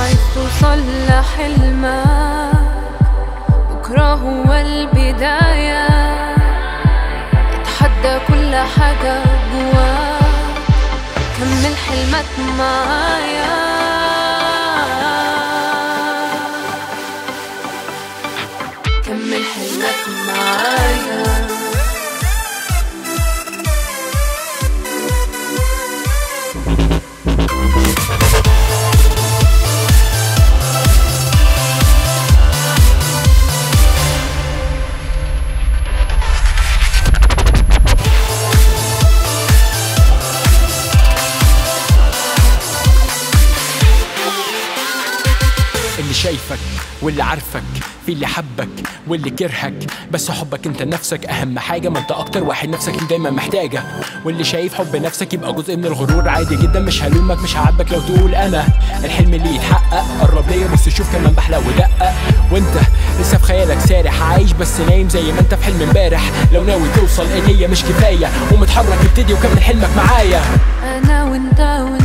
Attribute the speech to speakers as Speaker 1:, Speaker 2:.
Speaker 1: عايز توصل لحلمك بكرة هو البداية اتحدى كل حاجة جواك كمل حلمك معايا كمل حلمك معايا
Speaker 2: اللي شايفك واللي عارفك في اللي حبك واللي كرهك بس حبك انت نفسك اهم حاجه ما انت اكتر واحد نفسك انت دايما محتاجه واللي شايف حب نفسك يبقى جزء من الغرور عادي جدا مش هلومك مش هعاتبك لو تقول انا الحلم اللي يتحقق قرب ليا بص شوف كمان بحلق ودقق وانت لسه في خيالك سارح عايش بس نايم زي ما انت في حلم امبارح لو ناوي توصل النية مش كفايه ومتحرك ابتدي وكمل حلمك معايا
Speaker 1: انا وانت وانت